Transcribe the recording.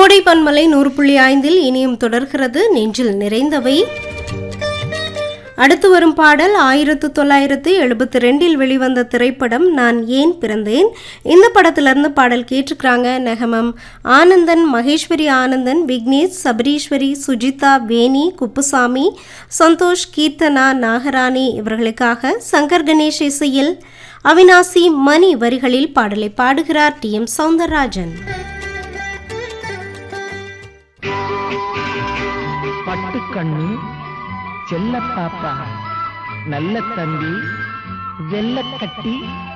கோடை பன்மலை நூறு புள்ளி ஐந்தில் இனியும் தொடர்கிறது நெஞ்சில் நிறைந்தவை அடுத்து வரும் பாடல் ஆயிரத்து தொள்ளாயிரத்து எழுபத்தி ரெண்டில் வெளிவந்த திரைப்படம் நான் ஏன் பிறந்தேன் இந்த படத்திலிருந்து பாடல் கேட்டிருக்கிறாங்க நெகமம் ஆனந்தன் மகேஸ்வரி ஆனந்தன் விக்னேஷ் சபரீஸ்வரி சுஜிதா வேணி குப்புசாமி சந்தோஷ் கீர்த்தனா நாகராணி இவர்களுக்காக சங்கர் கணேஷ் இசையில் அவினாசி மணி வரிகளில் பாடலை பாடுகிறார் டி எம் சௌந்தரராஜன் பட்டுக்கண்ணு செல்ல பாப்பா நல்ல தம்பி வெள்ளக்கட்டி